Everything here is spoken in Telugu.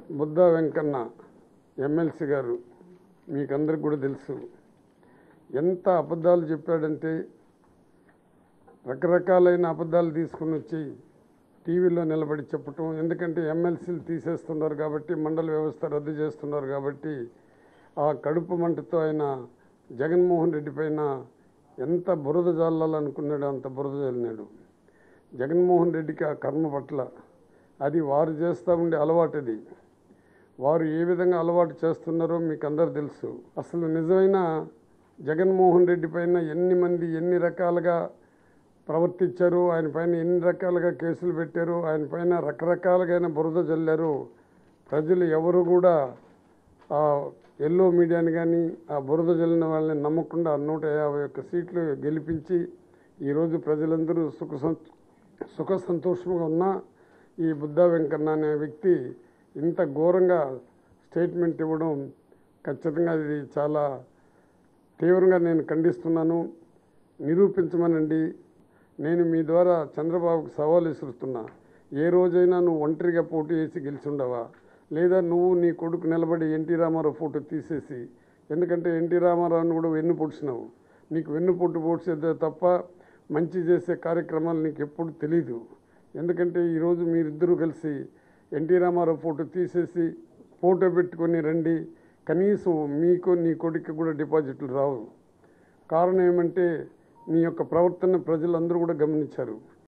బుద్ధ వెంకన్న ఎమ్మెల్సీ గారు మీకందరికి కూడా తెలుసు ఎంత అబద్ధాలు చెప్పాడంటే రకరకాలైన అబద్ధాలు తీసుకుని వచ్చి టీవీలో నిలబడి చెప్పటం ఎందుకంటే ఎమ్మెల్సీలు తీసేస్తున్నారు కాబట్టి మండల వ్యవస్థ రద్దు చేస్తున్నారు కాబట్టి ఆ కడుపు మంటతో ఆయన జగన్మోహన్ రెడ్డి పైన ఎంత బురద జల్లాలనుకున్నాడో అంత బురద జల్లినాడు జగన్మోహన్ రెడ్డికి ఆ కర్మ పట్ల అది వారు చేస్తూ ఉండే అలవాటు అది వారు ఏ విధంగా అలవాటు చేస్తున్నారో మీకు అందరు తెలుసు అసలు నిజమైన జగన్మోహన్ రెడ్డి పైన ఎన్ని మంది ఎన్ని రకాలుగా ప్రవర్తించారు ఆయన పైన ఎన్ని రకాలుగా కేసులు పెట్టారు ఆయన పైన రకరకాలుగా బురద జల్లారు ప్రజలు ఎవరు కూడా ఆ ఎల్లో మీడియాని కానీ ఆ బురద జల్లిన వాళ్ళని నమ్మకుండా నూట యాభై ఒక్క సీట్లు గెలిపించి ఈరోజు ప్రజలందరూ సుఖ సం- సుఖ సంతోషంగా ఉన్నా ఈ బుద్ధా వెంకన్న అనే వ్యక్తి ఇంత ఘోరంగా స్టేట్మెంట్ ఇవ్వడం ఖచ్చితంగా ఇది చాలా తీవ్రంగా నేను ఖండిస్తున్నాను నిరూపించమనండి నేను మీ ద్వారా చంద్రబాబుకు సవాల్ విసురుతున్నా ఏ రోజైనా నువ్వు ఒంటరిగా పోటీ వేసి గెలిచి ఉండవా లేదా నువ్వు నీ కొడుకు నిలబడి ఎన్టీ రామారావు ఫోటో తీసేసి ఎందుకంటే ఎన్టీ రామారావుని కూడా వెన్ను పొడిచినావు నీకు వెన్ను పొట్టు పొడిచేదే తప్ప మంచి చేసే కార్యక్రమాలు నీకు ఎప్పుడు తెలీదు ఎందుకంటే ఈరోజు మీరిద్దరూ కలిసి ఎన్టీ రామారావు ఫోటో తీసేసి ఫోటో పెట్టుకొని రండి కనీసం మీకు నీ కొడుకు కూడా డిపాజిట్లు రావు కారణం ఏమంటే నీ యొక్క ప్రవర్తన ప్రజలందరూ కూడా గమనించారు